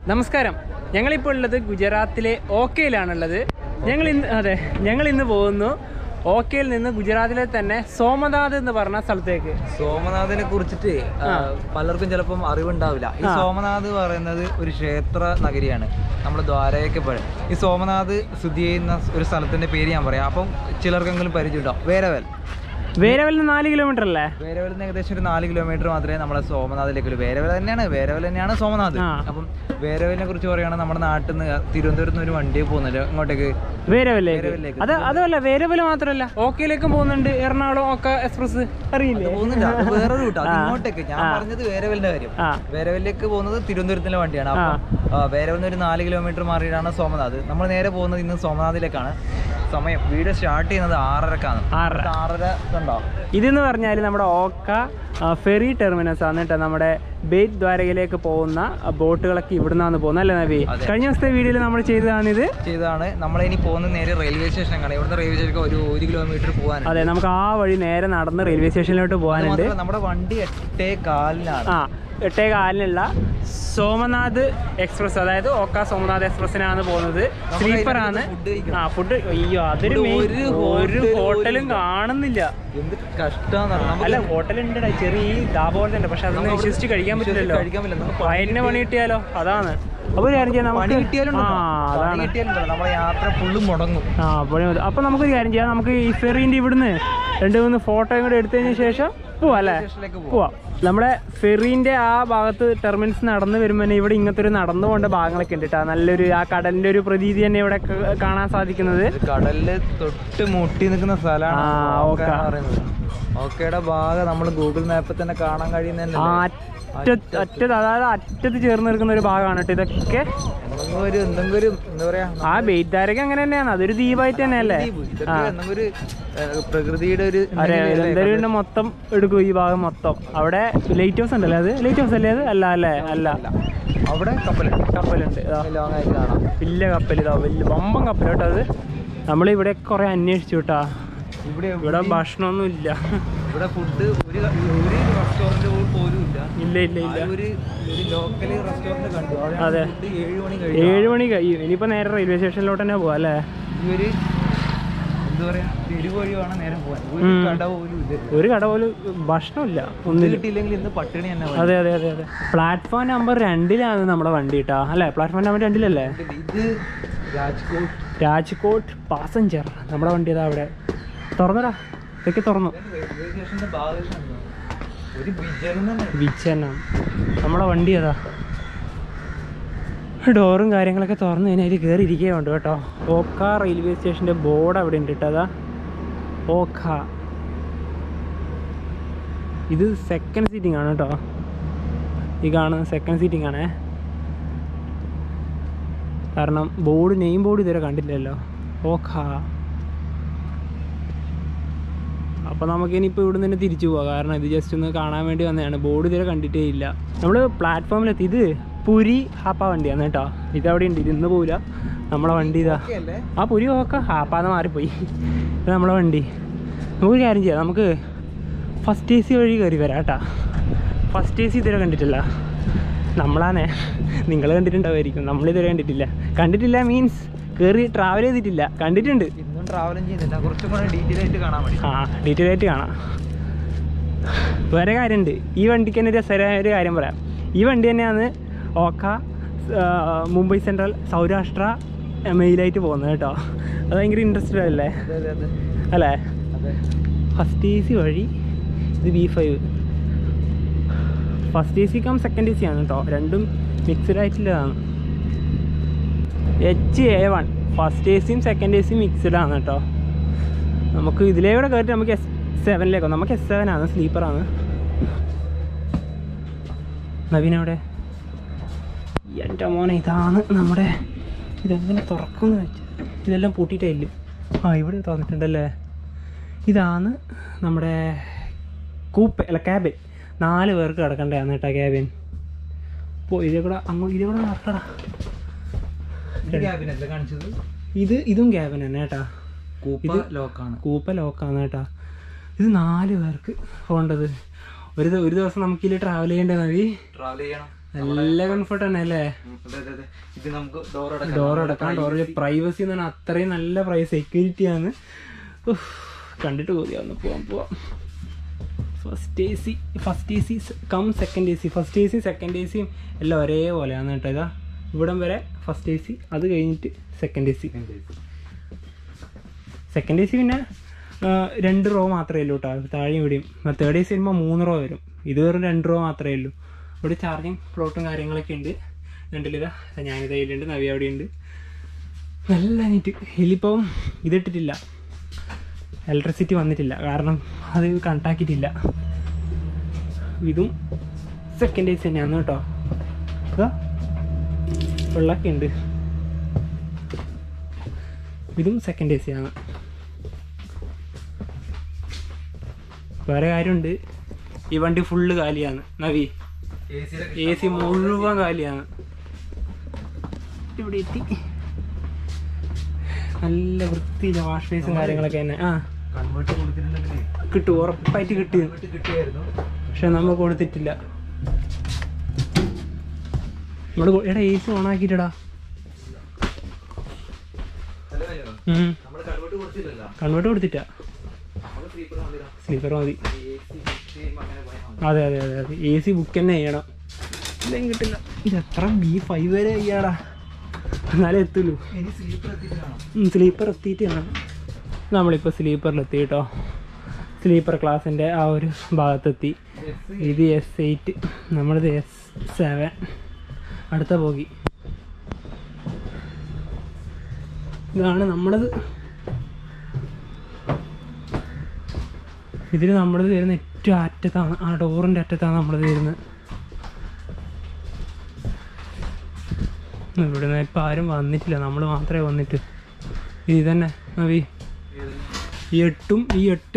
നമസ്കാരം ഞങ്ങളിപ്പോൾ ഉള്ളത് ഗുജറാത്തിലെ ഓക്കയിലാണുള്ളത് ഞങ്ങൾ ഇന്ന് അതെ ഞങ്ങൾ ഇന്ന് പോകുന്നു ഓക്കയിൽ നിന്ന് ഗുജറാത്തിലെ തന്നെ സോമനാഥ് എന്ന് പറഞ്ഞ സ്ഥലത്തേക്ക് സോമനാഥിനെ കുറിച്ചിട്ട് ആ, പലർക്കും ചിലപ്പം അറിവുണ്ടാവില്ല ഈ സോമനാഥ് പറയുന്നത് ഒരു ക്ഷേത്ര നഗരിയാണ് നമ്മുടെ ദ്വാരകയ്ക്ക് ഈ സോമനാഥ് സ്ഥിതി ചെയ്യുന്ന ഒരു സ്ഥലത്തിന്റെ പേര് ഞാൻ പറയാം അപ്പം ചിലർക്കെങ്കിലും പരിചയമുണ്ടാവും വേരവൽ വേരവൽ നിന്ന് നാല് കിലോമീറ്റർ അല്ലേ വേരവലിൽ നിന്ന് ഏകദേശം ഒരു നാല് കിലോമീറ്റർ മാത്രമേ നമ്മളെ സോമനാഥിലേക്ക് ഉള്ളൂ വേരവൽ തന്നെയാണ് വേരവൽ തന്നെയാണ് സോമനാഥ് ആ. അപ്പം വേരവലിനെ കുറിച്ച് പറയുകയാണെങ്കിൽ നമ്മുടെ നാട്ടിൽ നിന്ന് തിരുവനന്തപുരത്ത് നിന്ന് ഒരു വണ്ടി പോകുന്നില്ല ഇങ്ങോട്ടേക്ക് വേരവല്ലേക്ക് വേരവലിലേക്ക്. അത് അതല്ല വേരവൽ മാത്രമല്ല ഓക്കയിലേക്കും പോകുന്നുണ്ട് എറണാകുളം ഓക്ക എക്സ്പ്രസ് അറിയില്ലേ പോകുന്നില്ല അത് വേറെ റൂട്ട് അത് ഇങ്ങോട്ടേക്ക് ഞാൻ പറഞ്ഞത് വേരവലിന്റെ കാര്യം ആ വേരവലിലേക്ക് പോകുന്നത് തിരുവനന്തപുരത്തിന്റെ വണ്ടിയാണ് അപ്പം വേരവലിൽ നിന്ന് ഒരു നാല് കിലോമീറ്റർ മാറിയിട്ടാണ് സോമനാഥ് നമ്മൾ നേരെ പോകുന്നത് ഇന്ന് സോമനാഥിലേക്കാണ് സമയം വീഡിയോ സ്റ്റാർട്ട് ചെയ്യുന്നത് ആറരക്കാണ് ആറര ഇത് ആറര ഉണ്ടോ ഇതെന്ന് പറഞ്ഞാൽ നമ്മുടെ ഓക്ക ആ, ഫെറി ടെർമിനസ് ആണ് കേട്ടോ നമ്മുടെ ബേറ്റ് ദ്വാരകയിലേക്ക് പോകുന്ന ആ, ബോട്ടുകളൊക്കെ ഇവിടുന്നാണ് പോകുന്നത് അല്ലേ നബി അതെ. കഴിഞ്ഞ ദിവസത്തെ വീഡിയോയിൽ നമ്മൾ ചെയ്തതാണിത് ചെയ്തതാണ് നമ്മളിനി പോകുന്നത് നേരെ റെയിൽവേ സ്റ്റേഷനാണ് ഇവിടുന്ന് റെയിൽവേ സ്റ്റേഷൻ ഒരു ഒരു കിലോമീറ്റർ പോകാനുണ്ട് അതെ നമുക്ക് ആ വഴി നേരെ നടന്ന് റെയിൽവേ സ്റ്റേഷനിലോട്ട് അത് പോകാനുണ്ട് മാത്രമല്ല, നമ്മുടെ വണ്ടി എട്ടേ കാലിനാണ് ആ എട്ടേ കാലിനുള്ള സോമനാഥ് എക്സ്പ്രസ് അതായത് ഓക്ക സോമനാഥ് എക്സ്പ്രസ്സിനാണ് പോകുന്നത് സ്ലീപ്പർ ആണ് ഫുഡ് കഴിക്കണം ആ ഫുഡ് അയ്യോ അതൊരു ഇവിടെ main- ഒരു ഒരു hotel ഹോട്ടലും കാണുന്നില്ല എന്ത് കഷ്ടമാണെന്ന് അല്ല ഹോട്ടൽ ഉണ്ട് ചെറിയ ഈ ധാബ പോലത്തെ ഉണ്ട് പക്ഷെ അതൊന്നും വിശ്വസിച്ച് കഴിക്കാൻ പറ്റില്ലല്ലോ കഴിക്കാൻ പറ്റില്ല നമുക്ക് വയറ്റിന് പണി കിട്ടിയാലോ അതാണ് അപ്പൊ ഒരു കാര്യം ചെയ്യാം പണി നമുക്ക് കിട്ടിയാലുണ്ടോ ആ പണി അതാണ് കിട്ടിയാലുണ്ടോ നമ്മുടെ യാത്ര ഫുള്ളും മുടങ്ങും ആ പണി മതി അപ്പൊ നമുക്കൊരു കാര്യം ചെയ്യാം നമുക്ക് ഈ ഫെറീൻ്റെ ഇവിടുന്ന് രണ്ട് മൂന്ന് ഫോട്ടോയും കൂടെ എടുത്തതിന് ശേഷം പോവാം അല്ലേ സ്റ്റേഷനിലേക്ക് പോകും പോവാം നമ്മുടെ ഫെറീൻ്റെ ആ ഭാഗത്ത് ടെർമിനൽസ് നടന്നു വരുമ്പോൾ തന്നെ ഇവിടെ ഇങ്ങനത്തെ ഒരു നടന്നു പോകേണ്ട ഭാഗങ്ങളൊക്കെ ഉണ്ട് കേട്ടോ നല്ലൊരു ആ കടലിന്റെ ഒരു പ്രതീതി തന്നെ ഇവിടെ ക- കാണാൻ സാധിക്കുന്നത് ഇത് കടലില് തൊട്ട് മുട്ടി നിൽക്കുന്ന സ്ഥലമാണ് ആ, ഓക്ക ഓക്ക. എന്ന് പറയുന്നത് ഓക്കയുടെ ഭാഗം നമ്മൾ ഗൂഗിൾ മാപ്പിൽ തന്നെ കാണാൻ കഴിയുന്ന ആ അറ്റത്ത് അറ്റത്ത് അതായത് അറ്റത്ത് ചേർന്ന് നിൽക്കുന്ന ഒരു ഭാഗമാണ് കേട്ടോ ഇതൊക്കെ എന്തെങ്കിലും ഒരു എന്തെങ്കിലും ഒരു എന്താ പറയാ ആ ബെയ്ത്താരൊക്കെ അങ്ങനെ തന്നെയാണ് അതൊരു ദ്വീപായിട്ട് തന്നെയല്ലേ ദ്വീപ്. ഇതൊക്കെ എന്തെങ്കിലും ഒരു ഏഹ്, പ്രകൃതിയുടെ ഒരു അതെ എന്തെങ്കിലും അല്ലേ? എന്തെങ്കിലും മൊത്തം എടുക്കും ഈ ഭാഗം മൊത്തം അവിടെ ലൈറ്റ് ഹൗസ് ഉണ്ടല്ലേ അത് ലൈറ്റ് ഹൗസ് അല്ലേ അത് അല്ല അല്ലേ അല്ല അവിടെ കപ്പലുണ്ട് കപ്പലുണ്ട് ഇതാ ലോങ് ആയിട്ട് കാണാം വലിയ കപ്പൽ ഇതാ വലിയ വമ്പൻ കപ്പൽ കേട്ടോ അത് നമ്മൾ ഇവിടെ കുറെ അന്വേഷിച്ചു കേട്ടാ ഇവിടെ ഇവിടെ ഭക്ഷണമൊന്നും ഇല്ല ഇവിടെ ഫുഡ് ഒരു ഒരു റെസ്റ്റോറന്റ് പോലും ഇല്ല ഇല്ല ഇല്ല ഇല്ല ആ ഒരു ഒരു ലോക്കൽ റെസ്റ്റോറന്റ് കണ്ടു അവിടെ അതെ. ഫുഡ് ഏഴ് മണി കഴിയും ഏഴ് മണി കഴിയും ഇനിയിപ്പോ നേരെ റെയിൽവേ സ്റ്റേഷനിലോട്ട് തന്നെ പോവാ അല്ലേ ഈ ഒരു എന്താ പറയാ തെരുവ് വഴി വേണം നേരെ പോകാൻ ഒരു ഉം. കട പോലും ഇല്ല ഒരു കട പോലും ഭക്ഷണമില്ല ഇത് ഒന്നില്ല കിട്ടിയില്ലെങ്കിൽ ഇന്ന് പട്ടിണി തന്നെ മതി. അതെ അതെ അതെ അതെ പ്ലാറ്റ്ഫോം നമ്പർ രണ്ടിലാണ് നമ്മുടെ വണ്ടി കേട്ടാ അല്ലേ പ്ലാറ്റ്ഫോം നമ്പർ രണ്ടിലല്ലേ ഇത് രാജ്കോട്ട് രാജ്കോട്ട് പാസഞ്ചർ നമ്മുടെ വണ്ടി ഇതാ അവിടെ തുറന്നടാ ഇതൊക്കെ തുറന്നു റെയിൽവേ സ്റ്റേഷന്റെ ഭാഗം ഒരു വിജയം തന്നെ വിച്ചനം നമ്മുടെ വണ്ടി അതാ ഡോറും കാര്യങ്ങളൊക്കെ തുറന്നു കഴിഞ്ഞാൽ അതിൽ കയറി ഇരിക്കുകയുണ്ട് കേട്ടോ ഓക്ക റെയിൽവേ സ്റ്റേഷൻ്റെ ബോർഡ് അവിടെ ഉണ്ട് കേട്ടോ അതാ ഓക്ക ഇത് സെക്കൻഡ് സീറ്റിംഗ് ആണ് കേട്ടോ ഈ കാണുന്ന സെക്കൻഡ് സീറ്റിംഗ് ആണേ കാരണം ബോർഡ് നെയിം ബോർഡ് ഇതുവരെ കണ്ടില്ലല്ലോ ഓക്ക അപ്പോൾ നമുക്ക് ഇനിയിപ്പോൾ ഇവിടെ തന്നെ തിരിച്ചു പോവാം കാരണം ഇത് ജസ്റ്റ് ഒന്ന് കാണാൻ വേണ്ടി വന്നതാണ് ബോർഡ് ഇതുവരെ കണ്ടിട്ടേ ഇല്ല നമ്മൾ പ്ലാറ്റ്ഫോമിലെത്തി ഇത് പുരി ഹാപ്പ വണ്ടിയാണ് കേട്ടോ ഇത് അവിടെ ഉണ്ട് ഇത് ഇന്ന് പോവില്ല നമ്മളെ വണ്ടി ഇതാ ഓക്കെ അല്ലേ ആ പുരി ഒക്കെ ഹാപ്പാന്ന് മാറിപ്പോയി ഇത് നമ്മളെ വണ്ടി നമുക്കൊരു കാര്യം ചെയ്യാം നമുക്ക് ഫസ്റ്റ് എ സി വഴി കയറി വരാം കേട്ടാ ഫസ്റ്റ് എ സി ഇതുവരെ കണ്ടിട്ടില്ല നമ്മളാണേ നിങ്ങൾ കണ്ടിട്ടുണ്ടാവുമായിരിക്കും നമ്മളിതുവരെ കണ്ടിട്ടില്ല കണ്ടിട്ടില്ല മീൻസ് കയറി ട്രാവൽ ചെയ്തിട്ടില്ല കണ്ടിട്ടുണ്ട് ഇന്നും ട്രാവലും ചെയ്യുന്നില്ല കുറച്ചും കൂടെ ഡീറ്റെയിൽ ആയിട്ട് കാണാൻ വേണ്ടി ആ ഡീറ്റെയിൽ ആയിട്ട് കാണാം വേറെ കാര്യമുണ്ട് ഈ വണ്ടിക്ക് തന്നെ രസകരമായ ഒരു കാര്യം പറയാം ഈ വണ്ടി തന്നെയാണ് ഓക്ക ആ, മുംബൈ സെൻട്രൽ സൗരാഷ്ട്ര മെയിലായിട്ട് പോകുന്നത് കേട്ടോ അത് ഭയങ്കര ഇൻട്രസ്റ്റഡ് അല്ലേ അതെ അതെ അതെ അല്ലേ അതെ ഫസ്റ്റ് എ സി വഴി ഇത് B five first A C cum second A C ആണ് കേട്ടോ രണ്ടും മിക്സഡ് ആയിട്ടുള്ളതാണ് H A one first A സിയും സെക്കൻഡ് എ സിയും മിക്സഡ് ആണ് കേട്ടോ നമുക്ക് ഇതിലേക്കൂടെ കയറിയിട്ട് നമുക്ക് എസ് സെവനിലേക്കോ നമുക്ക് എസ് സെവൻ ആണ് സ്ലീപ്പറാണ് നവീൻ അവിടെ എൻ്റെ മോനെ ഇതാണ് നമ്മുടെ ഇതെങ്ങനെ തുറക്കുമെന്ന് വെച്ചാൽ ഇതെല്ലാം പൂട്ടിയിട്ടില്ല ആ ഇവിടെ തുറന്നിട്ടുണ്ടല്ലേ ഇതാണ് നമ്മുടെ കൂപ്പ അല്ല ക്യാബിൻ നാല് പേർക്ക് കിടക്കണ്ടായിരുന്നു കേട്ടോ ക്യാബിൻ അപ്പോൾ ഇതേ കൂടെ അങ്ങോട്ട് ഇതേ കൂടെ നടക്കടാ ഇത് ക്യാബിനല്ലേ കാണിച്ചത് ഇത് ഇതും ക്യാബിൻ തന്നെ കേട്ടാ കൂപ്പ ലോക്കാണ് കൂപ്പ ലോക്കാണ് കേട്ടാ ഇത് നാല് പേർക്ക് പോകേണ്ടത് ഒരു ദി- ഒരു ദിവസം നമുക്ക് ഇതിൽ ട്രാവൽ ചെയ്യേണ്ട നവി ട്രാവൽ ചെയ്യണം നല്ല കംഫർട്ട് തന്നെ അല്ലേ അതെ അതെ അതെ ഇത് നമുക്ക് ഡോർ ഡോർ അടക്കാം ഡോർ പ്രൈവസി എന്ന് പറഞ്ഞാൽ അത്രയും നല്ല പ്രൈസ് സെക്യൂരിറ്റി ആണ് ഉഫ്, കണ്ടിട്ട് കൊതിയാവുന്നു പോവാം പോവാം first A C first A C cum second A C first A C second A സിയും എല്ലാം ഒരേപോലെയാണ് കേട്ടോ ഇതാ ഇവിടം വരെ ഫസ്റ്റ് എ സി അത് കഴിഞ്ഞിട്ട് second A C second A C പിന്നെ ആ, രണ്ട് റോ മാത്രമേ ഉള്ളൂ കേട്ടോ താഴെയും ഇവിടെയും തേർഡ് എ സി വരുമ്പോൾ മൂന്ന് റോ വരും ഇത് വെറും രണ്ട് റോ മാത്രമേ ഉള്ളൂ ഇവിടെ ചാർജിങ് പ്ലോട്ടും കാര്യങ്ങളൊക്കെ ഉണ്ട് രണ്ടിലിതാ ഞാനിത് അതിലുണ്ട് നവി അവിടെ ഉണ്ട് നല്ല നീറ്റ് ഇതിലിപ്പം ഇതിട്ടിട്ടില്ല ഇലക്ട്രിസിറ്റി വന്നിട്ടില്ല കാരണം അത് കണക്റ്റാക്കിയിട്ടില്ല ഇതും സെക്കൻഡ് ഏസ് തന്നെയാണ് കേട്ടോ ഇതാ വെള്ളമൊക്കെ ഉണ്ട് ഇതും സെക്കൻഡ് ഏ ആണ് വേറെ കാര്യമുണ്ട് ഈ വണ്ടി ഫുള്ള് കാലിയാണ് നവി എ സി മുഴുവൻ കാലിയാണ് ഇവിടെ എത്തി നല്ല വൃത്തിയില്ല വാഷ് ബേസും കാര്യങ്ങളൊക്കെ തന്നെ ആ കൺവേർട്ട് കൊടുത്തിട്ടുണ്ടെങ്കിൽ കിട്ടും ഉറപ്പായിട്ട് കിട്ടും കൺവേർട്ട് കിട്ടിയായിരുന്നു പക്ഷെ നമ്മൾ കൊടുത്തിട്ടില്ല നമ്മള് കൊ- എടാ എ സി ഓൺ ആക്കിയിട്ടടാ അല്ല കഴിഞ്ഞോ? നമ്മള് കൺവേർട്ട് കൊടുത്തില്ലല്ലോ കൺവേർട്ട് കൊടുത്തിട്ടാ നമ്മള് സ്ലീപ്പർ മതിയോ സ്ലീപ്പർ മതി എ സി ബുക്ക് ചെയ്യുമ്പോൾ അങ്ങനെ പോയാൽ മതി അതെ അതെ അതെ അതെ എ സി ബുക്ക് തന്നെ ചെയ്യണം ഇല്ലെങ്കിൽ കിട്ടില്ല ഇത് എത്ര ബി ഫൈവ് വരെ ചെയ്യാടാ എന്നാലേ എത്തുള്ളൂ ഇനി സ്ലീപ്പർ എത്തിയിട്ടാണോ സ്ലീപ്പർ എത്തിയിട്ട് വേണം നമ്മളിപ്പോൾ സ്ലീപ്പറിൽ എത്തി കേട്ടോ സ്ലീപ്പർ ക്ലാസ്സിൻ്റെ ആ ഒരു ഭാഗത്തെത്തി ഇത് എസ് എയ്റ്റ് നമ്മളിത് എസ് സെവൻ അടുത്ത പോകി ഇതാണ് നമ്മളത് ഇതിൽ നമ്മളത് വരുന്ന ഏറ്റവും അറ്റത്താണ് ആ ഡോറിൻ്റെ അറ്റത്താണ് നമ്മളത് വരുന്നത് ഇവിടെ നിന്ന് ഇപ്പം ആരും വന്നിട്ടില്ല നമ്മൾ മാത്രമേ വന്നിട്ട് ഇത് തന്നെ നവി ഈ എട്ടും ഈ എട്ട്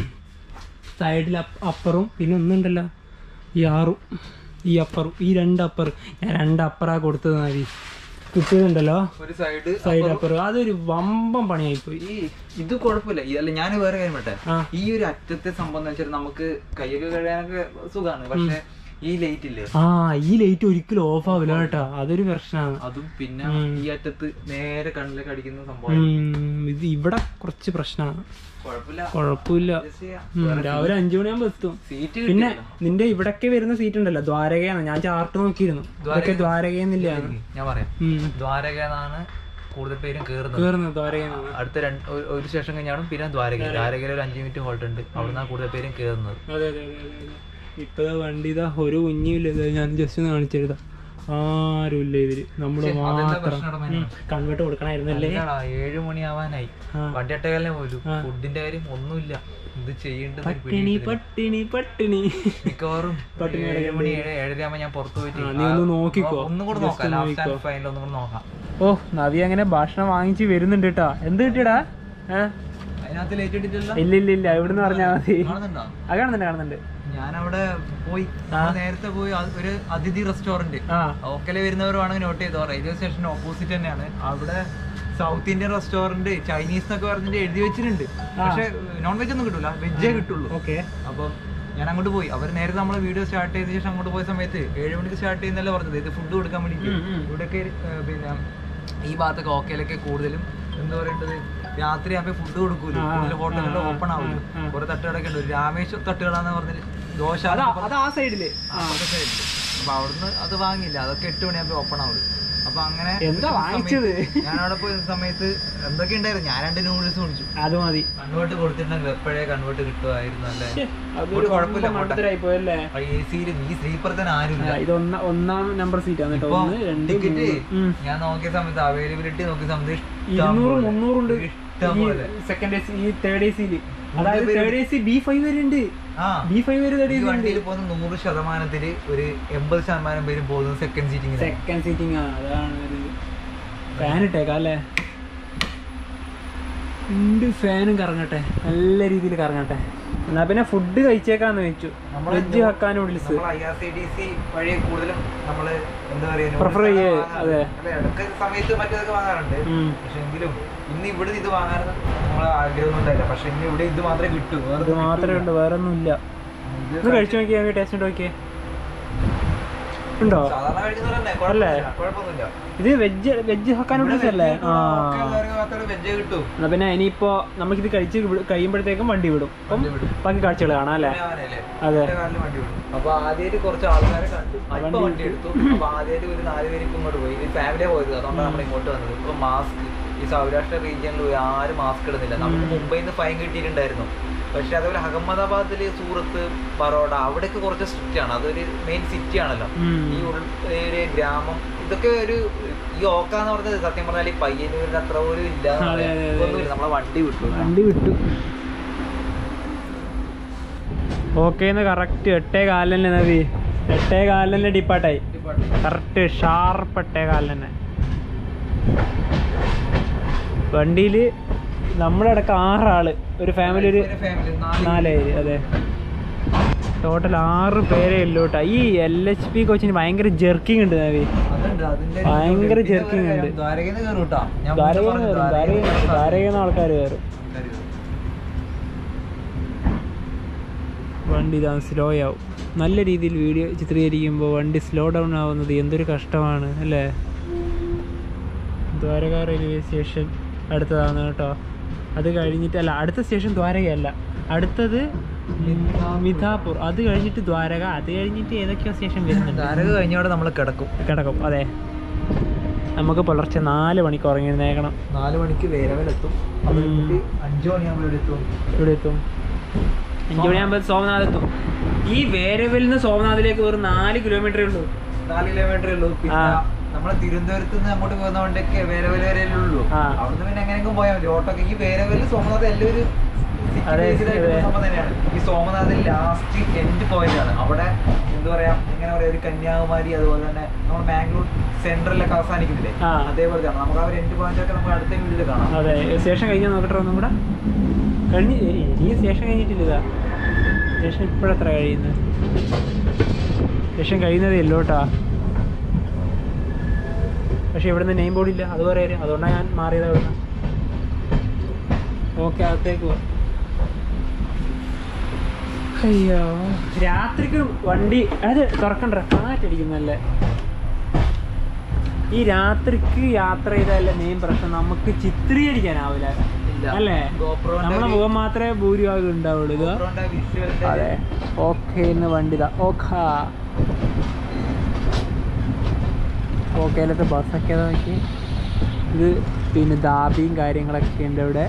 സൈഡിൽ അപ്പറും പിന്നെ ഒന്നുണ്ടല്ലോ ഈ ആറും ഈ അപ്പറും ഈ രണ്ട് അപ്പർ ഞാൻ രണ്ട് അപ്പറാ കൊടുത്തത് നവി കിട്ടിയതുണ്ടല്ലോ ഒരു സൈഡ് സൈഡ് അപ്പർ അതൊരു വമ്പം പണിയായിപ്പോയി ഈ ഇത് കുഴപ്പമില്ല ഈ അല്ല ഞാൻ വേറെ കാര്യം പറ്റേ ആ ഈ ഒരു അറ്റത്തെ സംഭവം എന്ന് വെച്ചാൽ നമുക്ക് കൈയൊക്കെ കഴിയാനൊക്കെ സുഖമാണ് പക്ഷെ ഈ ലൈറ്റ് ഇല്ലേ ആ ഈ ലൈറ്റ് ഒരിക്കലും ഓഫ് ആവില്ല കേട്ടോ അതൊരു പ്രശ്നമാണ് അതും പിന്നെ ഉം. ഈ അറ്റത്ത് നേരെ കണ്ണിലേക്ക് അടിക്കുന്ന സംഭവം ഉം, ഇത് ഇവിടെ കുറച്ച് പ്രശ്നമാണ് കുഴപ്പമില്ല കുഴപ്പമില്ല adjust ചെയ്യാം. ഉം, രാവിലെ അഞ്ചു മണിയാകുമ്പോ എത്തും സീറ്റ് പിന്നെ നിന്റെ ഇവിടൊക്കെ വരുന്ന സീറ്റ് ഉണ്ടല്ലോ ദ്വാരകയാണ് ഞാൻ ചാർട്ട് നോക്കിയിരുന്നു ഇതൊക്കെ ദ്വാരകയെന്നില്ലാണ് ഞാൻ പറയാം ദ്വാരക എന്നാണ് കൂടുതൽ പേരും കേറുന്നത് കേറുന്നത് ദ്വാരകയെന്നാണ് അടുത്ത രണ്ട് ഒരു- ഒരു സ്റ്റേഷൻ കഴിഞ്ഞാണ് പിന്നെ ദ്വാരക ദ്വാരകയിൽ ഒരു അഞ്ച് മിനിറ്റ് ഹോൾട്ട് ഉണ്ട് അവിടുന്ന് കൂടുതൽ പേരും കേറുന്നത് അതെ അതെ അതെ അതെ അതെ ഇപ്പൊ ദാ വണ്ടി ഇതാ ഒരു കുഞ്ഞില്ല ഇത് ഞാൻ ജസ്റ്റ് ഒന്ന് കാണിച്ചെഴുതാ ആരുമില്ല ഇതില് നമ്മള് മാത്രം പ്രശ്നം കൺവേർട്ട് കൊടുക്കണമായിരുന്നല്ലേ അല്ലടാ, ഏഴ് മണിയാവാനായി ആ. വണ്ടി അട്ടകാലിനെ പോലും ഫുഡിന്റെ കാര്യം ഒന്നുമില്ല ഇത് ചെയ്യേണ്ടത് ഒരു പിടി പട്ടിണി പട്ടിണി പട്ടിണി മിക്കവാറും ഏഴ് മണി ഏഴ് ഏഴര ആകുമ്പോ ഞാൻ പുറത്തു പോയിട്ട് ആ, നീ ഒന്ന് നോക്കിക്കോ. ഒന്നും കൂടെ നോക്കാം ലാസ്റ്റ് ആൻഡ് ഫൈനൽ ഒന്നും കൂടെ നോക്കാം ഓ നവി അങ്ങനെ ഭക്ഷണം വാങ്ങിച്ച് വരുന്നുണ്ട് കേട്ടാ എന്ത് കിട്ടിയടാ ഏഹ് അതിനകത്ത് ലേറ്റ് ഇട്ടിട്ടില്ല ഇല്ല ഇല്ല ഇല്ല ഇവിടുന്ന് പറഞ്ഞാ മതി കാണുന്നുണ്ടോ ആ കാണുന്നുണ്ട് കാണുന്നുണ്ട് ഞാനവിടെ പോയി നമ്മള് നേരത്തെ പോയി അത് ഒരു അതിഥി റെസ്റ്റോറന്റ് ആ ഓക്കലെ വരുന്നവരുവാണെങ്കിൽ നോട്ട് ചെയ്തോ റെയിൽവേ സ്റ്റേഷന് ഓപ്പോസിറ്റ് തന്നെയാണ് അവിടെ സൗത്ത് ഇന്ത്യൻ റെസ്റ്റോറന്റ് ചൈനീസ് എന്നൊക്കെ പറഞ്ഞിട്ട് എഴുതി വെച്ചിട്ടുണ്ട് പക്ഷെ നോൺ വെജ് ഒന്നും കിട്ടൂല വെജേ കിട്ടുള്ളൂ ഓക്കെ അപ്പം ഞാൻ അങ്ങോട്ട് പോയി അവർ നേരത്തെ നമ്മൾ വീഡിയോ സ്റ്റാർട്ട് ചെയ്ത ശേഷം അങ്ങോട്ട് പോയ സമയത്ത് ഏഴ് മണിക്ക് സ്റ്റാർട്ട് ചെയ്യുന്നല്ലേ പറഞ്ഞത് ഇത് ഫുഡ് കൊടുക്കാൻ വേണ്ടിയിട്ട് ഇവിടെയൊക്കെ ഏർ, പിന്നെ ഈ ഭാഗത്തൊക്കെ ഓക്കയിലൊക്കെ കൂടുതലും എന്താ പറയേണ്ടത് രാത്രി ആകുമ്പോൾ ഫുഡ് കൊടുക്കൂലോ കൂടുതൽ ഹോട്ടലുകൾ ഓപ്പൺ ആവുമല്ലോ കുറെ തട്ടുകടൊക്കെ ഉണ്ട് രാമേശ്വരം തട്ടുകടാന്ന് പറഞ്ഞിട്ട് ദോശ അത് ആ സൈഡില് ആ, അതൊക്കെ ഉണ്ട്. അപ്പൊ അവിടുന്ന് അത് വാങ്ങിയില്ല അതൊക്കെ എട്ട് മണിയാകുമ്പോ ഓപ്പൺ ആവുള്ളൂ അപ്പൊ അങ്ങനെ എന്താ വാങ്ങിച്ചത് ഞാൻ അവിടെ പോയ സമയത്ത് എന്തൊക്കെ ഉണ്ടായിരുന്നു ഞാൻ രണ്ട് നൂഡിൽസ് കുടിച്ചു അത് മതി കൺവേർട്ട് കൊടുത്തിട്ടുണ്ടെങ്കിൽ എപ്പോഴേ കൺവേർട്ട് കിട്ടുമായിരുന്നു അല്ലേ അതൊരു കുഴപ്പമില്ല മണ്ടത്തരായി പോയല്ലേ എ സിയിൽ ഈ സ്ലീപ്പർ തന്നെ ആരുമില്ല ഇത് ഒന്ന ഒന്നാം നമ്പർ സീറ്റ് ആണ് കേട്ടോ ഇപ്പൊ ഒന്ന് രണ്ട് ടിക്കറ്റ് മൂന്ന്. ഉം. ഞാൻ നോക്കിയ സമയത്ത് അവൈലബിലിറ്റി നോക്കിയ സമയത്ത് ഇഷ്ടം ഇരുന്നൂറ് പോലെ. മുന്നൂറുണ്ട് ഇഷ്ടം പോലെ സെക്കൻഡ് എ സി ഈ തേർഡ് എ സിയിൽ അതായത് third A C B five വരെ ഉണ്ട് ആ ബി ഫൈവ് വരെ തേർഡ് ഈ എ സി ഉണ്ട് വണ്ടിയിൽ പോകുന്ന നൂറ് ശതമാനത്തില് ഒരു എൺപത് ശതമാനം പേരും പോകുന്നത് സെക്കൻഡ് സീറ്റിംഗ് സെക്കൻഡ് സീറ്റിംഗ് ആണ് അതാണ് ഒരു ഫാൻ ഇട്ടേക്കാം അല്ലേ രണ്ട് ഫാനും കറങ്ങട്ടെ നല്ല രീതിയിൽ കറങ്ങട്ടെ എന്നാ പിന്നെ ഫുഡ് കഴിച്ചേക്കാന്ന് വെച്ചു നമ്മള് വെജ് ഹക്കാൻ നൂഡിൽസ് നമ്മൾ I R C D C വഴി കൂടുതലും നമ്മള് എന്താ പറയാ Prefer ചെയ്യേ, അതെ. ഇടയ്ക്ക് സമയത്ത് മറ്റേതൊക്കെ വാങ്ങാറുണ്ട് ഉം. പക്ഷെ എങ്കിലും ഇന്ന് ഇവിടെ ഇത് വാങ്ങാൻ നമ്മളെ ആഗ്രഹമൊന്നും ഉണ്ടായില്ല പക്ഷെ ഇന്ന് ഇവിടെ ഇത് മാത്രമേ കിട്ടൂ വേറെ ഇത് മാത്രമേ ഉണ്ട് വേറെ ഒന്നും ഇല്ല ഇത് ഒന്ന് കഴിച്ചു നോക്കിയാൽ ടേസ്റ്റ് ഉണ്ട് നോക്കിയേ ഉണ്ടോ സാധാരണ കഴിക്കുന്നവർ തന്നെ അല്ലേ? കുഴപ്പമൊന്നുമില്ല ഇത് വെജ് വെജ് ഹക്കാന നൂഡിൽസ് അല്ലേ ആ വെജ് കിട്ടും എന്നാ പിന്നെ ഇനിയിപ്പോ നമുക്കിത് കഴിച്ച് വിട- കഴിയുമ്പോഴത്തേക്കും വണ്ടി വിടും അപ്പം വണ്ടി വിടും. ബാക്കി കാഴ്ചകൾ കാണാം അല്ലേ ഞാനല്ലേ? അതെ ഒറ്റ കാലില് വണ്ടി വിടും. അപ്പൊ ആദ്യമായിട്ട് കുറച്ച് ആൾക്കാരെ കണ്ടു ഇപ്പൊ വണ്ടി വണ്ടി എടുത്തു അപ്പൊ ആദ്യമായിട്ട് ഒരു നാല് പേര് ഇപ്പൊ ഇങ്ങോട്ട് പോയി ഈ ഫാമിലിയാ പോയത് അതുകൊണ്ടാണ് നമ്മൾ ഇങ്ങോട്ട് വന്നത് ഇപ്പൊ മാസ്ക് ഈ സൗരാഷ്ട്ര റീജിയനിൽ പോയി ആരും മാസ്ക് ഇടുന്നില്ല നമുക്ക് മുംബൈയിൽ നിന്ന് ഫൈൻ കിട്ടിയിട്ടുണ്ടായിരുന്നു പക്ഷെ അതേപോലെ അഹമ്മദാബാദില് സൂറത്ത് ബറോഡ അവിടെയൊക്കെ കുറച്ച് സ്ട്രിക്റ്റ് ആണ് അതൊരു മെയിൻ സിറ്റി ആണല്ലോ ഉം. ഈ ഉൾ ഒരു ഗ്രാമം ഇതൊക്കെ ഒരു ഈ ഓക്ക എന്ന് പറഞ്ഞത് സത്യം പറഞ്ഞാൽ ഈ പയ്യന്നൂരിൽ അത്ര പോലും ഇല്ല എന്ന് അതെ, പറയാം. അതെ, അതെ. ഒന്നുമില്ല നമ്മളെ വണ്ടി വിട്ടു വണ്ടി വിട്ടു ഓക്കെ എന്ന് കറക്റ്റ് എട്ടേ കാലിന് നവി എട്ടേ കാലിന് ഡിപ്പാട്ടായി കറക്റ്റ് ഷാർപ്പ് എട്ടേ കാലിന് വണ്ടിയിൽ നമ്മുടെ അടക്കം ആറാള് ഒരു ഫാമിലി ഒരു ഫാമിലി നാല് പേര് അതെ ടോട്ടൽ ആറ് പേരേ ഉള്ളൂ കേട്ടോ ഈ എൽ എച്ച് പി കോച്ചിന് ഭയങ്കര ജെർക്കിംഗ് ഉണ്ട് നവി അതുണ്ട്, അതിന്റെ ഒരു ഭയങ്കര പിന്നെ jerking വേറെ ഉണ്ട്. കാര്യം, ദ്വാരകയിൽ നിന്ന് കയറും കേട്ടോ. ഞാൻ മുന്നേ ധാരകയിൽ പറഞ്ഞു, കയറും ദ്വാരകയിൽ ധാരകയിൽ നിന്ന് ധാരകയിൽ നിന്ന് ആൾക്കാർ കയറും ആൾക്കാര് കയറും. വണ്ടി ഇതാ സ്ലോ ആവും നല്ല രീതിയിൽ വീഡിയോ ചിത്രീകരിക്കുമ്പോൾ വണ്ടി സ്ലോ ഡൗൺ ആവുന്നത് എന്തൊരു കഷ്ടമാണ് അല്ലേ ദ്വാരക റെയിൽവേ സ്റ്റേഷൻ അടുത്തതാണ് കേട്ടോ അത് കഴിഞ്ഞിട്ട് അല്ല അടുത്ത സ്റ്റേഷൻ ദ്വാരകയല്ല അടുത്തത് മിഥാപൂർ അത് കഴിഞ്ഞിട്ട് ദ്വാരക അത് കഴിഞ്ഞിട്ട് ഏതൊക്കെയോ സ്റ്റേഷൻ വരുന്നുണ്ട് ദ്വാരക കഴിഞ്ഞോടെ നമ്മൾ കിടക്കും കിടക്കും അതെ നമുക്ക് പുലർച്ചെ നാല് മണിക്ക് ഉറങ്ങിയിരുന്നേക്കണം നാല് മണിക്ക് വേരവലെത്തും അത് കഴിഞ്ഞിട്ട് അഞ്ചു മണിയാകുമ്പോൾ ഇവിടെ എത്തും ഇവിടെ എത്തും അഞ്ചു മണിയാകുമ്പോൾ സോമനാഥ് എത്തും ഈ വേരവലിൽ നിന്ന് സോമനാഥിലേക്ക് വെറും നാല് കിലോമീറ്ററേ ഉള്ളൂ നാല് കിലോമീറ്റർ ഉള്ളൂ പിന്നെ ആ. നമ്മളെ തിരുവനന്തപുരത്ത് നിന്ന് അങ്ങോട്ട് പോകുന്ന വണ്ടിയൊക്കെ വേരവല് വരെ ഉള്ളൂ ആ. അവിടുന്ന് പിന്നെ എങ്ങനെയെങ്കിലും പോയാൽ മതി ഓട്ടോക്ക് ഈ വേരവല് സോമനാഥ് എല്ലാവരും അതെ, അതെ. സംഭവം തന്നെയാണ് ഈ സോമനാഥ് ലാസ്റ്റ് എൻഡ് പോയിന്റ് ആണ് അവിടെ എന്താ പറയാ എങ്ങനെ പറയാ ഒരു കന്യാകുമാരി അതുപോലെ തന്നെ നമ്മൾ ബാംഗ്ലൂർ സെൻട്രലൊക്കെ അവസാനിക്കുന്നില്ലേ ആ. അതേപോലെ തന്നെ നമുക്ക് ആ ഒരു എൻഡ് പോയിന്റ് ഒക്കെ നമുക്ക് അടുത്ത വീഡിയോയിൽ കാണാം അതെ സ്റ്റേഷൻ കഴിഞ്ഞാൽ നോക്കട്ടെ ഒന്നും കൂടെ കഴിഞ്ഞ് ഇനി സ്റ്റേഷൻ കഴിഞ്ഞിട്ടില്ല ഇതാ സ്റ്റേഷൻ ഇപ്പോഴെത്ര കഴിയുന്നത് സ്റ്റേഷൻ കഴിയുന്നതേ ഉള്ളൂ കേട്ടാ പക്ഷെ ഇവിടുന്ന് നെയിം ബോർഡ് ഇല്ല അത് പറയാറ് അതുകൊണ്ടാണ് ഞാൻ മാറിയത് അവിടുന്ന് ഓക്കെ അകത്തേക്ക് പോവാം അയ്യോ രാത്രിക്ക് വണ്ടി അത് തുറക്കണ്ട കാറ്റടിക്കുന്നല്ലേ ഈ രാത്രിക്ക് യാത്ര ചെയ്താലേ മെയിൻ പ്രശ്നം നമുക്ക് ചിത്രീകരിക്കാനാവില്ല ഇല്ല. അല്ലേ GoPro-ന്റെ നമ്മളെ ഒരു- മുഖം മാത്രമേ ഭൂരിഭാഗം ഉണ്ടാവുള്ളൂ ഇത് GoPro-ന്റെ visual-ന്റെ അതെ ഓക്കെ എന്ന് വണ്ടിതാ ഓക്കാ ഓക്കേലത്തെ ബസ്സൊക്കെ നോക്കി ഇത് പിന്നെ ദാബിയും കാര്യങ്ങളൊക്കെ ഉണ്ട് ഇവിടെ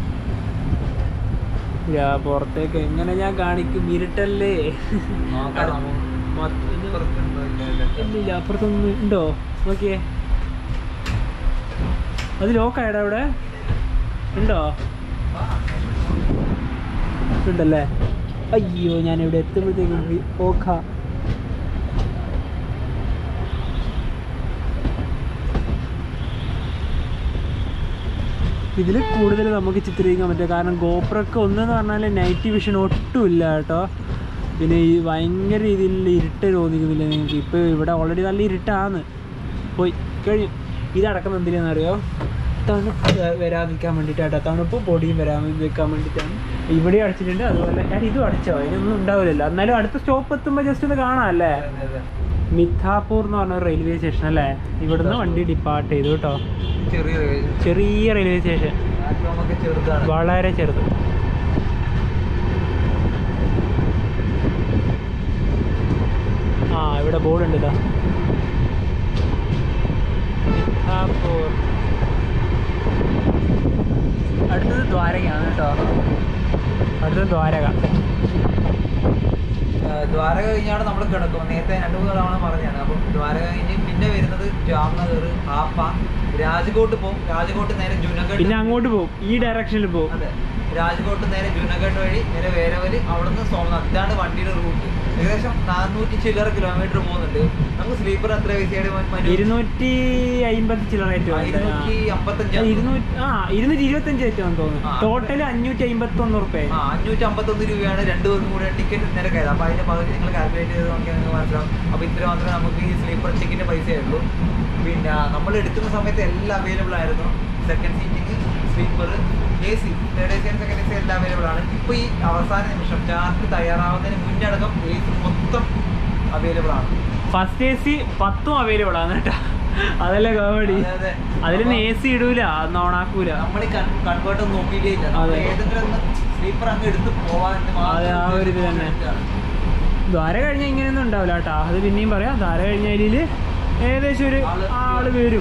ഇതാ, പുറത്തേക്ക് എങ്ങനെ ഞാൻ കാണിക്കും ഇരുട്ടല്ലേ നോക്കാം നമുക്ക്. മൊത്തം ഇത് പുറത്തുണ്ടോ ഇല്ല, ഇല്ല. ഇല്ലില്ല അപ്പുറത്തൊന്നും ഉണ്ടോ നോക്കിയേ അത് ലോക്കായടാ അവിടെ ഉണ്ടോ ഉണ്ടല്ലേ അയ്യോ ഞാൻ ഇവിടെ എത്തുമ്പോഴത്തേക്കും ഓക്ക ഇതിൽ കൂടുതൽ നമുക്ക് ചിത്രീകരിക്കാൻ പറ്റും കാരണം ഗോപ്രൊക്കെ ഒന്നെന്ന് പറഞ്ഞാൽ നൈറ്റ് വിഷൻ ഒട്ടുമില്ല കേട്ടോ പിന്നെ ഈ ഭയങ്കര രീതിയിൽ ഇരുട്ട് തോന്നിക്കുന്നില്ല നിങ്ങൾക്ക് ഇപ്പോൾ ഇവിടെ ഓൾറെഡി നല്ല ഇരുട്ടാണ് പോയി കഴിഞ്ഞു ഇതടക്കം എന്തിനാണെന്ന് അറിയോ തണുപ്പ് വരാതിരിക്കാൻ വേണ്ടിയിട്ടാട്ടോ തണുപ്പ് പൊടിയും വരാൻ വെക്കാൻ വേണ്ടിയിട്ടാണ് ഇവിടെ അടച്ചിട്ടുണ്ട് അതുപോലെ ഞാൻ ഇതും അടച്ചോ അതിനൊന്നും ഉണ്ടാവില്ലല്ലോ എന്നാലും അടുത്ത സ്റ്റോപ്പ് എത്തുമ്പോൾ ജസ്റ്റ് ഒന്ന് കാണാം അല്ലേ അതെ, അതെ. മിഥാപൂർ എന്ന് പറഞ്ഞ റെയിൽവേ സ്റ്റേഷൻ അല്ലേ ഇവിടുന്ന് വണ്ടി ഡിപ്പാർട്ട് ചെയ്തു കേട്ടോ ചെറിയ ചെറിയ റെയിൽവേ സ്റ്റേഷൻ പ്ലാറ്റ്ഫോം ഒക്കെ ചെറുതാണ് വളരെ ചെറുത് ആ ഇവിടെ ബോർഡ് ഉണ്ട് ഇതാ മിഥാപൂർ അടുത്തത് ദ്വാരകയാണ് കേട്ടോ അടുത്തത് ദ്വാരക ആ, ദ്വാരക കഴിഞ്ഞാണ് നമ്മൾ കിടക്കും നേരത്തെ രണ്ടു മൂന്ന് തവണ പറഞ്ഞാണ് അപ്പം ദ്വാരക കഴിഞ്ഞ് പിന്നെ വരുന്നത് ജാംനഗർ ഹാപ്പ രാജ്കോട്ട് പോകും രാജ്കോട്ട് നേരെ ജുനഗഡ് പിന്നെ അങ്ങോട്ട് പോകും ഈ ഡയറക്ഷനിൽ പോകും അതെ രാജ്കോട്ട് നേരെ ജുനഗഡ് വഴി നേരെ വേരവല് അവിടുന്ന് സോമനാഥ് ഇതാണ് വണ്ടിയുടെ റൂട്ട് ഏകദേശം നാനൂറ്റി ചില്ലറ കിലോമീറ്റർ പോകുന്നുണ്ട് നമുക്ക് സ്ലീപ്പർ എത്ര പൈസയുടെ മനു ഇരുന്നൂറ്റി അമ്പത് ചില്ലറായിട്ട് ഇരുന്നൂറ്റി അമ്പത്തഞ്ച് ഇരുന്നൂറ്റി ആ ഇരുന്നൂറ്റി ഇരുപത്തഞ്ച് ആയിട്ടാണ് തോന്നുന്നു ആ. ടോട്ടൽ അഞ്ഞൂറ്റി അമ്പത്തി ഒന്ന് റുപ്യ ആ അഞ്ഞൂറ്റി അമ്പത്തൊന്ന് രൂപയാണ് രണ്ട് പേർക്കും കൂടെ ടിക്കറ്റ് നിരക്കായത് അപ്പോൾ അതിന്റെ പകുതി നിങ്ങൾ കാൽക്കുലേറ്റ് ചെയ്ത് നോക്കിയാൽ നിങ്ങൾക്ക് മനസ്സിലാവും അപ്പോൾ ഇത്ര മാത്രമേ നമുക്ക് ഈ സ്ലീപ്പർ ടിക്കറ്റിന്റെ പൈസയേ ഉള്ളൂ പിന്നെ നമ്മൾ എടുക്കുന്ന സമയത്ത് എല്ലാം അവൈലബിൾ ആയിരുന്നു second seating sleeper A C third A C and second A C എല്ലാം അവൈലബിൾ ആണ് ഇപ്പോൾ ഈ അവസാന നിമിഷം ചാർട്ട് തയ്യാറാവുന്നതിന് മുന്നടക്കം എ സി മൊത്തം അവൈലബിൾ ആണ് ഫസ്റ്റ് എ സി പത്തും അവൈലബിൾ ആണ് കേട്ടോ അതല്ലേ കോമഡി അതെ, അതെ. അതിലൊന്നും എ സി ഇടൂല അന്ന് ഓണാക്കൂല നമ്മൾ കൺവേർട്ട് ഒന്നും നോക്കിയിട്ടേ ഇല്ല അതെ. ഏതെങ്കിലും സ്ലീപ്പർ അങ്ങ് എടുത്ത് പോവാൻ അതെ, ആ ഒരു ഇത് തന്നെ. ദ്വാര കഴിഞ്ഞാൽ ഇങ്ങനെയൊന്നും ഉണ്ടാവില്ല കേട്ടോ അത് പിന്നെയും പറയാം ദ്വാര കഴിഞ്ഞ അതിൽ ഏകദേശം ഒരു ആള് ആള് വരും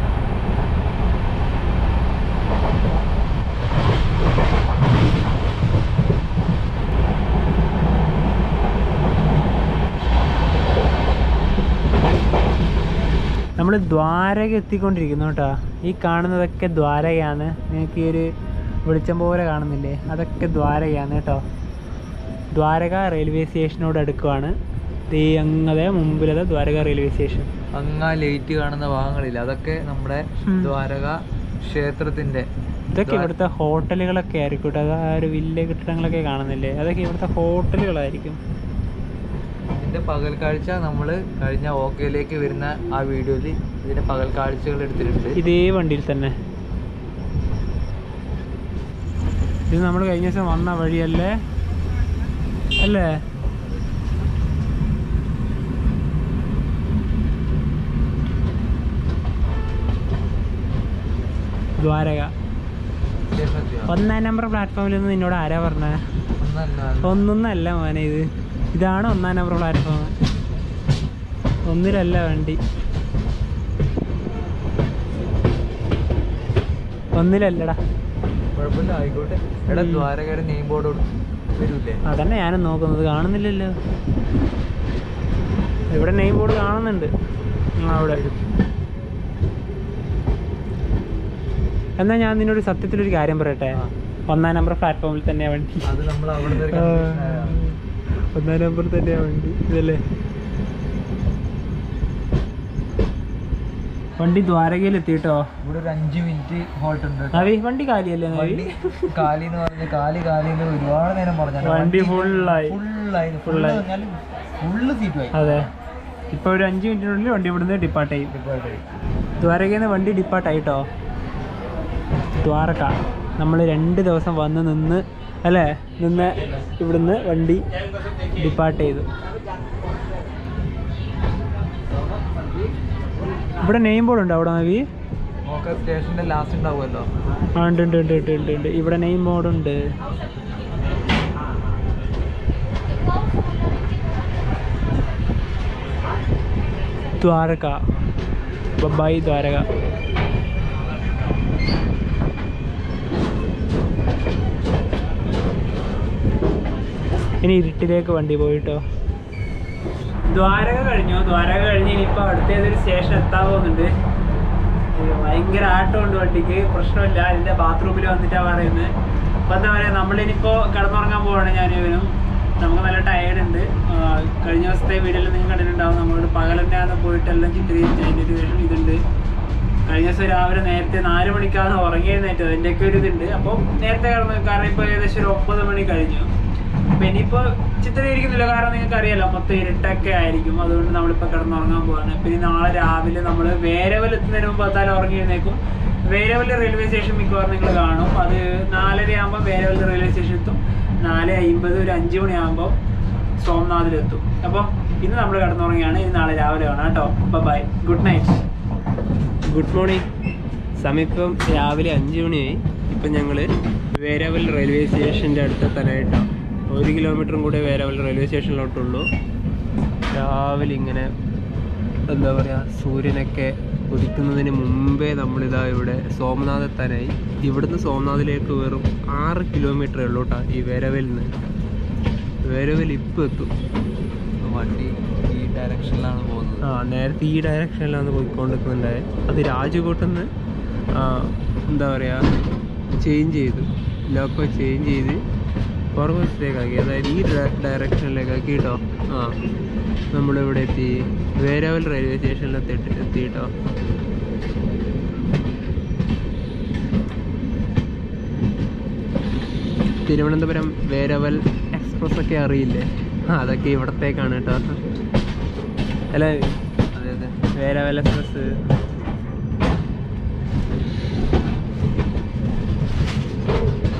നമ്മൾ ദ്വാരക എത്തിക്കൊണ്ടിരിക്കുന്നു കേട്ടോ ഈ കാണുന്നതൊക്കെ ദ്വാരകയാണ് നിങ്ങൾക്ക് ഈ ഒരു വെളിച്ചം പോലെ കാണുന്നില്ലേ അതൊക്കെ ദ്വാരകയാണ് കേട്ടോ ദ്വാരക റെയിൽവേ സ്റ്റേഷനോട് അടുക്കുവാണ് ദേ അങ്ങതെ മുമ്പിലത്തെ ദ്വാരക റെയിൽവേ സ്റ്റേഷൻ അങ്ങാ ലൈറ്റ് കാണുന്ന ഭാഗങ്ങളില്ല അതൊക്കെ നമ്മുടെ ഉം. ദ്വാരക ക്ഷേത്രത്തിന്റെ ഇതൊക്കെ ഇവിടുത്തെ ഹോട്ടലുകളൊക്കെ ആയിരിക്കും കേട്ടോ അത് ആ ഒരു വലിയ കെട്ടിടങ്ങളൊക്കെ കാണുന്നില്ലേ അതൊക്കെ ഇവിടുത്തെ ഹോട്ടലുകളായിരിക്കും ഇതിന്റെ പകൽ കാഴ്ച നമ്മൾ കഴിഞ്ഞ ഓക്കയിലേക്ക് വരുന്ന ആ വീഡിയോയിൽ ഇതിന്റെ പകൽ കാഴ്ചകൾ എടുത്തിട്ടുണ്ട് ഇതേ വണ്ടിയിൽ തന്നെ ഇത് നമ്മൾ കഴിഞ്ഞ ദിവസം വന്ന വഴിയല്ലേ അല്ലേ ദ്വാരക സ്റ്റേഷനെത്തിയോ? ഒന്നാം നമ്പർ പ്ലാറ്റ്ഫോമിൽ നിന്ന് നിന്നോട് ആരാ പറഞ്ഞേ ഒന്നല്ല, അല്ല. ഒന്നൊന്നല്ല മോനെ ഇത് ഇതാണ് ഒന്നാം നമ്പർ പ്ലാറ്റ്ഫോം ഒന്നിലല്ല വണ്ടി ഒന്നിലല്ലടാ കുഴപ്പമില്ല ആയിക്കോട്ടെ എടാ ഉം. ദ്വാരകയുടെ നെയിം ബോർഡ് വരൂലേ അതന്നെ ഞാനും നോക്കുന്നത് കാണുന്നില്ലല്ലോ ഇവിടെ നെയിം ബോർഡ് കാണുന്നുണ്ട് ഉം, അവിടെ എന്നാ ഞാൻ നിന്നോട് സത്യത്തിലൊരു കാര്യം പറയട്ടെ ആ. ഒന്നാം നമ്പർ പ്ലാറ്റ്ഫോമിൽ തന്നെയാ വണ്ടി അത് നമ്മൾ അവിടുന്ന് ഒരു ആ, confusion ആയതാ. ഒന്നാം നമ്പർ തന്നെയാ വണ്ടി ഇതല്ലേ വണ്ടി ദ്വാരകയിൽ എത്തിട്ടോ ഇവിടെ ഒരു അഞ്ച് മിനിറ്റ് ഹോൾട്ട് ഉണ്ട് കേട്ടോ. നവി വണ്ടി കാലിയല്ലേ നവി വണ്ടി കാലി എന്ന് പറഞ്ഞ് കാലി കാലി എന്ന് ഒരുപാട് നേരം പറഞ്ഞു വണ്ടി ഫുള്ളായി ഫുള്ളായി Full ഫുള്ള് ആയി. പറഞ്ഞാൽ ഫുള്ള് സീറ്റുമായി അതെ ഇപ്പൊ ഒരു അഞ്ച് മിനിറ്റിനുള്ളിൽ വണ്ടി ഇവിടുന്ന് ഡിപ്പാർട്ട് ചെയ്യും ദ്വാരകയിൽ നിന്ന് വണ്ടി ഡിപ്പാർട്ടായിട്ടോ ദ്വാരക നമ്മൾ രണ്ട് ദിവസം വന്ന് നിന്ന് അല്ലേ നിന്ന് ഇവിടുന്ന് വണ്ടി ഡിപ്പാർട്ട് ചെയ്തു ഇവിടെ നെയിം ബോർഡ് ഉണ്ടോ അവിടെ നവി നോക്ക സ്റ്റേഷന്റെ ലാസ്റ്റ് ഉണ്ടാവുമല്ലോ ആ ഉണ്ട് ഉണ്ട് ഉണ്ട് ഉണ്ട് ഉണ്ട് ഉണ്ട് ഇവിടെ നെയിം ബോർഡ് ഉണ്ട് ദ്വാരക ബൈ ദ്വാരക ഇനി ഇരുട്ടിലേക്ക് വണ്ടി പോയിട്ടോ ദ്വാരക കഴിഞ്ഞു ദ്വാരക കഴിഞ്ഞ് ഇനിയിപ്പോൾ അടുത്ത ഏതൊരു സ്റ്റേഷൻ എത്താൻ പോകുന്നുണ്ട് ഇത് ഭയങ്കര ആട്ടമുണ്ട് വണ്ടിക്ക് പ്രശ്നമില്ല ഇതിന്റെ ബാത്റൂമിൽ വന്നിട്ടാ പറയുന്നത് അപ്പൊ എന്താ പറയാ നമ്മളിനിപ്പോ കിടന്നുറങ്ങാൻ പോവാണ് ഞാൻ ഇവനും നമുക്ക് നല്ല ടയേർഡ് ഉണ്ട് ആ, കഴിഞ്ഞ ദിവസത്തെ വീഡിയോയിൽ നിങ്ങൾ കണ്ടിട്ടുണ്ടാവും നമ്മളോട് പകലെന്നാണ് പോയിട്ടെല്ലാം ചിത്രീകരിച്ച് അതിൻ്റെ ഒരു വിഷം ഇതുണ്ട് കഴിഞ്ഞ ദിവസം രാവിലെ നേരത്തെ നാല് മണിക്കാണ് ഉറങ്ങി എഴുന്നേറ്റത് അതിൻ്റെയൊക്കെ ഒരു ഇതുണ്ട് അപ്പോൾ നേരത്തെ കിടന്നു കാരണം ഇപ്പോൾ ഏകദേശം ഒരു ഒമ്പത് മണി കഴിഞ്ഞു അപ്പൊ ഇനിയിപ്പോ ചിത്രീകരിക്കുന്നില്ല കാരണം നിങ്ങൾക്ക് അറിയാലോ മൊത്തം ഇരുട്ടൊക്കെ ആയിരിക്കും അതുകൊണ്ട് നമ്മളിപ്പോ കിടന്നുറങ്ങാൻ പോവാണ് പിന്നെ നാളെ രാവിലെ നമ്മൾ വേരവൽ എത്തുന്നതിന് മുമ്പ് എന്തായാലും ഉറങ്ങി എഴുന്നേക്കും വേരവൽ റെയിൽവേ സ്റ്റേഷൻ മിക്കവാറും നിങ്ങൾ കാണും അത് നാലര ആകുമ്പോൾ വേരവൽ റെയിൽവേ സ്റ്റേഷൻ എത്തും നാല് അമ്പത് ഒരു അഞ്ച് മണിയാകുമ്പോൾ സോംനാഥിലെത്തും അപ്പം ഇന്ന് നമ്മൾ കിടന്നുറങ്ങിയാണ് ഇനി നാളെ രാവിലെ കാണാം കേട്ടോ bye good night good morning സമയം ഇപ്പം രാവിലെ അഞ്ച് മണിയായി ഇപ്പം ഞങ്ങൾ വേരവൽ റെയിൽവേ സ്റ്റേഷൻ്റെ അടുത്തെത്താനായിട്ടാണ് ഒരു കിലോമീറ്ററും കൂടെ വേരവൽ റെയിൽവേ സ്റ്റേഷനിലോട്ടുള്ളൂ രാവിലെ ഇങ്ങനെ എന്താ പറയുക സൂര്യനൊക്കെ ഉദിക്കുന്നതിന് മുമ്പേ നമ്മളിതാ ഇവിടെ സോമനാഥ് എത്താനായി ഇവിടുന്ന് സോമനാഥിലേക്ക് വെറും ആറ് കിലോമീറ്ററേ ഉള്ളൂ കേട്ടോ ഈ വേരവലിൽ നിന്ന് വേരവൽ ഇപ്പം എത്തും വണ്ടി ഈ ഡയറക്ഷനിലാണ് പോകുന്നത് ആ നേരത്തെ ഈ ഡയറക്ഷനിലാണ് പോയിക്കൊണ്ടിരിക്കുന്നുണ്ടായത് അത് രാജകോട്ടിൽ നിന്ന് എന്താ പറയുക ചേഞ്ച് ചെയ്തു ലോക്കോ ചേഞ്ച് ചെയ്ത് പുറകുവശത്തേക്കാക്കി അതായത് ഈ ഡയറക്ഷനിലേക്കാക്കി കേട്ടോ ആ നമ്മളിവിടെ എത്തി വേരാവൽ റെയിൽവേ സ്റ്റേഷനിൽ എത്തിയിട്ട് എത്തി കേട്ടോ തിരുവനന്തപുരം വേരവൽ എക്സ്പ്രസ് ഒക്കെ അറിയില്ലേ ആ അതൊക്കെ ഇവിടത്തേക്കാണ് കേട്ടോ അല്ല അതെ അതെ വേരവൽ എക്സ്പ്രസ്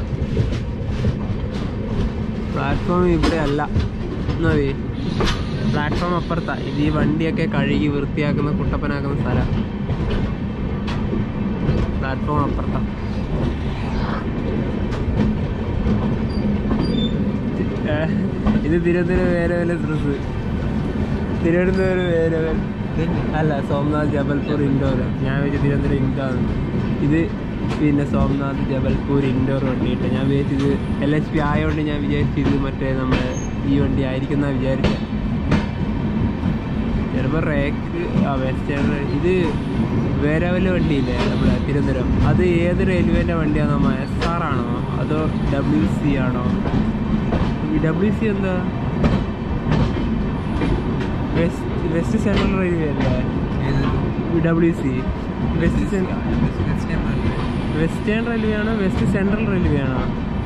പ്ലാറ്റ്ഫോം ഇവിടെ അല്ല നവി പ്ലാറ്റ്ഫോം അപ്പുറത്താ ഇത് ഈ വണ്ടിയൊക്കെ കഴുകി വൃത്തിയാക്കുന്ന കുട്ടപ്പനാക്കുന്ന സ്ഥലം പ്ലാറ്റ്ഫോം അപ്പുറത്താ ഏ, ഇത് തിരുവനന്തപുരം വേറെ വല്ല ഡ്രസ് തിരുവനന്തപുരം വേറെ വല്ല അല്ല സോംനാഥ് ജബൽപൂർ ഇൻഡോർ ഞാൻ വെച്ച് തിരുവനന്തപുരം ഇൻഡോർ ഇത് പിന്നെ സോംനാഥ് ജബൽപൂർ ഇൻഡോർ വണ്ടിയിട്ട് ഞാൻ വിചാരിച്ചത് എൽ എച്ച് പി ആയതുകൊണ്ട് ഞാൻ വിചാരിച്ചു ഇത് മറ്റേ നമ്മുടെ ഈ വണ്ടി ആയിരിക്കും എന്നാ വിചാരിച്ചത് ചിലപ്പോൾ റേക്ക് ആ വെസ്റ്റേൺ ഇത് വേറെ വല്ല വണ്ടിയില്ലേ നമ്മുടെ തിരുവനന്തപുരം അത് ഏത് റെയിൽവേൻ്റെ വണ്ടിയാണോ എസ് ആർ ആണോ അതോ ഡബ്ല്യു സി ആണോ ഈ ഡബ്ല്യു സി എന്താ വെസ്റ്റ് വെസ്റ്റ് സെൻട്രൽ റെയിൽവേ അല്ലേ W C west cen western railway ആണോ വെസ്റ്റ് സെൻട്രൽ റെയിൽവേ ആണോ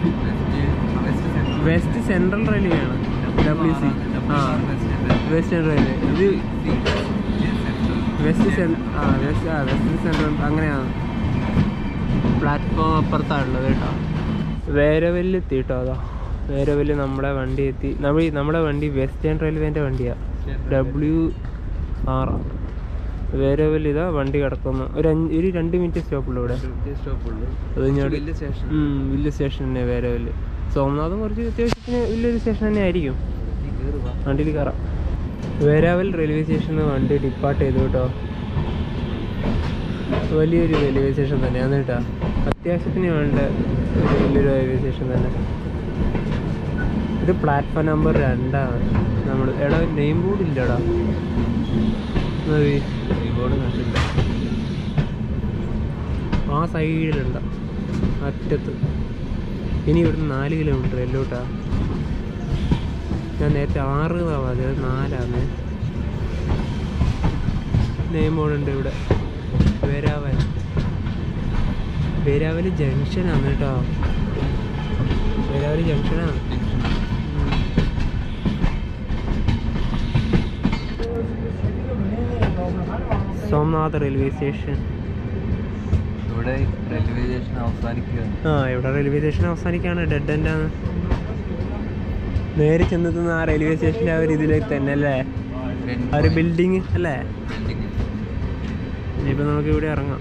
വെസ്റ്റ് സെൻട്രൽ റെയിൽവേ ആണ് ഡബ്ല്യു സി ആ വെസ്റ്റേൺ റെയിൽവേ ഇത് വെസ്റ്റ് സെൻ ആ വെസ്റ്റ് ആ വെസ്റ്റ് സെൻട്രൽ അങ്ങനെയാണ് പ്ലാറ്റ്ഫോം അപ്പുറത്താണുള്ളത് കേട്ടോ വേരവല്ല് എത്തി കേട്ടോ അതാ വേരവല്ല് നമ്മുടെ വണ്ടി എത്തി നമ്മൾ നമ്മുടെ വണ്ടി വെസ്റ്റേൺ റെയിൽവേൻ്റെ വണ്ടിയാണ് ഡബ്ല്യു ആർ വേരവല്ല് ഇതാ വണ്ടി കിടക്കുന്നു ഒരു അഞ്ച് ഒരു രണ്ട് മിനിറ്റ് സ്റ്റോപ്പുള്ളൂ ഇവിടെ അത് ഇങ്ങോട്ട് വലിയ സ്റ്റേഷൻ ഉം, വലിയ സ്റ്റേഷൻ തന്നെ വേരവല്ല് സോമനാഥും കുറച്ച് അത്യാവശ്യത്തിന് വലിയൊരു സ്റ്റേഷൻ തന്നെ ആയിരിക്കും വണ്ടിയിൽ കയറാം വേരാവൽ റെയിൽവേ സ്റ്റേഷനിൽ വണ്ടി ഡിപ്പാർട്ട് ചെയ്തു കേട്ടോ വലിയൊരു റെയിൽവേ സ്റ്റേഷൻ തന്നെയാണ് കേട്ടോ അത്യാവശ്യത്തിന് വേണ്ട ഒരു വലിയൊരു റെയിൽവേ സ്റ്റേഷൻ തന്നെ ഇത് പ്ലാറ്റ്ഫോം നമ്പർ രണ്ടാണ് നമ്മൾ എടാ നെയിം ബോർഡ് ഇല്ലടാ നെയിം ബോർഡ് കണ്ടില്ല ആ സൈഡിലുണ്ട് അറ്റത്ത് ഇനി ഇവിടുന്ന് നാല് കിലോമീറ്റർ എല്ലോട്ടാ ഞാൻ നേരത്തെ ആറ് എന്നാ പറഞ്ഞത് നാലാണ് നെയിം ബോർഡ് ഉണ്ട് ഇവിടെ വേരാവൽ വേരാവൽ ജംഗ്ഷനാണ് കേട്ടോ വേരാവൽ ജംഗ്ഷനാണ് ഉം. സോംനാഥ് റെയിൽവേ സ്റ്റേഷൻ ഇവിടെ റെയിൽവേ സ്റ്റേഷൻ അവസാനിക്കുക ആ ഇവിടെ റെയിൽവേ സ്റ്റേഷൻ അവസാനിക്കാണ് ഡെഡ് എൻഡ് ആണ് നേരെ ചെന്നെത്തുന്ന ആ റെയിൽവേ സ്റ്റേഷൻ്റെ ആ ഒരു ഇതിലേക്ക് തന്നെ അല്ലേ ആ ഒരു ബിൽഡിങ് അല്ലേ ഇനിയിപ്പോൾ നമുക്ക് ഇവിടെ ഇറങ്ങാം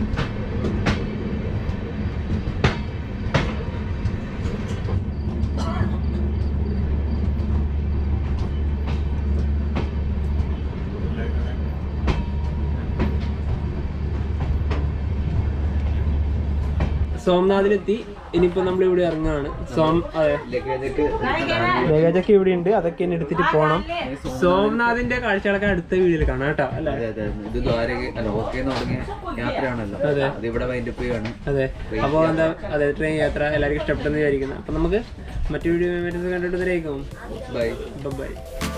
സോംനാഥിലെത്തി ഇനിയിപ്പോൾ നമ്മൾ ഇവിടെ ഇറങ്ങാണ് സോം അതെ ലഗേജൊക്കെ ഇവിടെ ഉണ്ട് അതൊക്കെ ഇനി എടുത്തിട്ട് പോണം സോംനാഥിന്റെ കാഴ്ചകളൊക്കെ അടുത്ത വീഡിയോയിൽ കാണാം കേട്ടോ അല്ലേ അതെ അതെ ഇത് ദ്വാരക അല്ല ഓക്കെ തുടങ്ങിയ യാത്രയാണല്ലോ അതെ. അത് ഇവിടെ വൈൻഡപ്പ് ചെയ്യാണ് അതെ അപ്പോൾ എന്താ അതെ ട്രെയിൻ യാത്ര എല്ലാവർക്കും ഇഷ്ടപ്പെട്ടെന്ന് വിചാരിക്കുന്നു അപ്പം നമുക്ക് മറ്റു വീഡിയോ കണ്ടിട്ട് കണ്ടിട്ട് ബൈ ബൈ ബൈ